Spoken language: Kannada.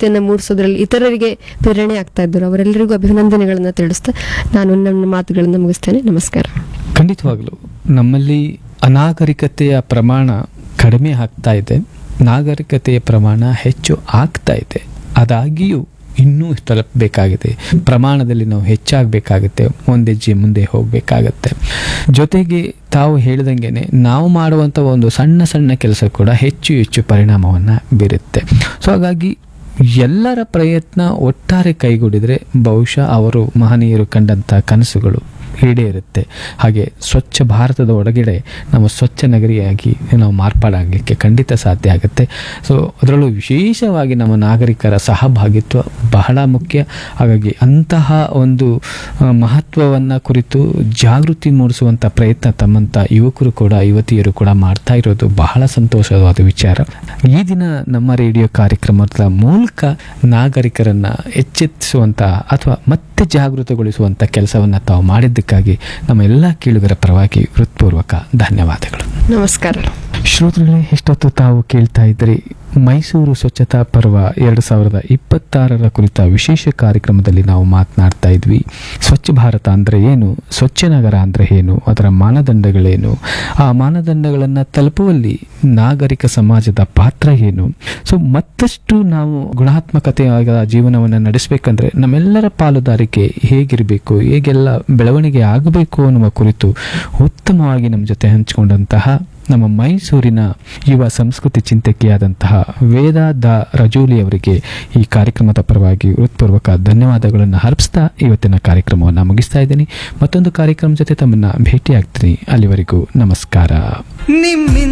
ಜಾಗೃತಿಯನ್ನ ಮೂಡಿಸೋದ್ರಲ್ಲಿ ಇತರರಿಗೆ ಪ್ರೇರಣೆ ಆಗ್ತಾ ಇದ್ದರು ಅವರೆಲ್ಲರಿಗೂ ಅಭಿನಂದನೆಗಳನ್ನ ತಿಳಿಸ್ತಾ ನಾನು ನನ್ನ ಮಾತುಗಳನ್ನು ಮುಗಿಸ್ತೇನೆ ನಮಸ್ಕಾರ ಖಂಡಿತವಾಗ್ಲು ನಮ್ಮಲ್ಲಿ ಅನಾಗರಿಕತೆಯ ಪ್ರಮಾಣ ಕಡಿಮೆ ಆಗ್ತಾ ಇದೆ ನಾಗರಿಕತೆಯ ಪ್ರಮಾಣ ಹೆಚ್ಚು ಆಗ್ತಾ ಇದೆ ಅದಾಗಿಯೂ ಇನ್ನೂ ತಲುಪಬೇಕಾಗಿದೆ ಪ್ರಮಾಣದಲ್ಲಿ ನಾವು ಹೆಚ್ಚಾಗಬೇಕಾಗುತ್ತೆ ಒಂದೆಜ್ಜೆ ಮುಂದೆ ಹೋಗಬೇಕಾಗತ್ತೆ ಜೊತೆಗೆ ತಾವು ಹೇಳಿದಂಗೆನೆ ನಾವು ಮಾಡುವಂಥ ಒಂದು ಸಣ್ಣ ಸಣ್ಣ ಕೆಲಸ ಕೂಡ ಹೆಚ್ಚು ಹೆಚ್ಚು ಪರಿಣಾಮವನ್ನು ಬೀರುತ್ತೆ ಸೊ ಹಾಗಾಗಿ ಎಲ್ಲರ ಪ್ರಯತ್ನ ಒಟ್ಟಾರೆ ಕೈಗೂಡಿದರೆ ಬಹುಶಃ ಅವರು ಮಹನೀಯರು ಕಂಡಂಥ ಕನಸುಗಳು ಈಡೇರುತ್ತೆ ಹಾಗೆ ಸ್ವಚ್ಛ ಭಾರತದ ಒಳಗಡೆ ನಾವು ಸ್ವಚ್ಛ ನಗರಿಯಾಗಿ ನಾವು ಮಾರ್ಪಾಡಾಗಲಿಕ್ಕೆ ಖಂಡಿತ ಸಾಧ್ಯ ಆಗುತ್ತೆ ಸೊ ಅದರಲ್ಲೂ ವಿಶೇಷವಾಗಿ ನಮ್ಮ ನಾಗರಿಕರ ಸಹಭಾಗಿತ್ವ ಬಹಳ ಮುಖ್ಯ ಹಾಗಾಗಿ ಅಂತಹ ಒಂದು ಮಹತ್ವವನ್ನು ಕುರಿತು ಜಾಗೃತಿ ಮೂಡಿಸುವಂಥ ಪ್ರಯತ್ನ ತಮ್ಮಂಥ ಯುವಕರು ಕೂಡ ಯುವತಿಯರು ಕೂಡ ಮಾಡ್ತಾ ಇರೋದು ಬಹಳ ಸಂತೋಷವಾದ ವಿಚಾರ ಈ ದಿನ ನಮ್ಮ ರೇಡಿಯೋ ಕಾರ್ಯಕ್ರಮದ ಮೂಲಕ ನಾಗರಿಕರನ್ನ ಎಚ್ಚೆತ್ತಿಸುವಂಥ ಅಥವಾ ಮತ್ತೆ ಜಾಗೃತಗೊಳಿಸುವಂಥ ಕೆಲಸವನ್ನು ತಾವು ಮಾಡಿದ್ದಕ್ಕಾಗಿ ನಮ್ಮ ಎಲ್ಲ ಕೇಳುಗರ ಪರವಾಗಿ ಹೃತ್ಪೂರ್ವಕ ಧನ್ಯವಾದಗಳು ನಮಸ್ಕಾರ ಶ್ರೋತೃಗಳೇ ಎಷ್ಟೊತ್ತು ತಾವು ಕೇಳ್ತಾ ಇದ್ರಿ ಮೈಸೂರು ಸ್ವಚ್ಛತಾ ಪರ್ವ ಎರಡು ಸಾವಿರದ ಇಪ್ಪತ್ತಾರರ ಕುರಿತ ವಿಶೇಷ ಕಾರ್ಯಕ್ರಮದಲ್ಲಿ ನಾವು ಮಾತನಾಡ್ತಾ ಇದ್ವಿ ಸ್ವಚ್ಛ ಭಾರತ ಅಂದರೆ ಏನು ಸ್ವಚ್ಛ ನಗರ ಅಂದರೆ ಏನು ಅದರ ಮಾನದಂಡಗಳೇನು ಆ ಮಾನದಂಡಗಳನ್ನು ತಲುಪುವಲ್ಲಿ ನಾಗರಿಕ ಸಮಾಜದ ಪಾತ್ರ ಏನು ಸೊ ಮತ್ತಷ್ಟು ನಾವು ಗುಣಾತ್ಮಕತೆಯಾದ ಜೀವನವನ್ನು ನಡೆಸಬೇಕಂದ್ರೆ ನಮ್ಮೆಲ್ಲರ ಪಾಲುದಾರಿಕೆ ಹೇಗಿರಬೇಕು ಹೇಗೆಲ್ಲ ಬೆಳವಣಿಗೆ ಆಗಬೇಕು ಅನ್ನುವ ಕುರಿತು ಉತ್ತಮವಾಗಿ ನಮ್ಮ ಜೊತೆ ಹಂಚಿಕೊಂಡಂತಹ ನಮ್ಮ ಮೈಸೂರಿನ ಯುವ ಸಂಸ್ಕೃತಿ ಚಿಂತಕಿಯಾದಂತಹ ವೇದ ದ ರಜೋಲಿ ಅವರಿಗೆ ಈ ಕಾರ್ಯಕ್ರಮದ ಪರವಾಗಿ ಹೃತ್ಪೂರ್ವಕ ಧನ್ಯವಾದಗಳನ್ನು ಅರ್ಪಿಸ್ತಾ ಇವತ್ತಿನ ಕಾರ್ಯಕ್ರಮವನ್ನು ಮುಗಿಸ್ತಾ ಇದ್ದೀನಿ ಮತ್ತೊಂದು ಕಾರ್ಯಕ್ರಮ ಜೊತೆ ತಮ್ಮನ್ನ ಭೇಟಿ ಆಗ್ತೀನಿ ಅಲ್ಲಿವರೆಗೂ ನಮಸ್ಕಾರ ನಿಮ್ಮಿಂದ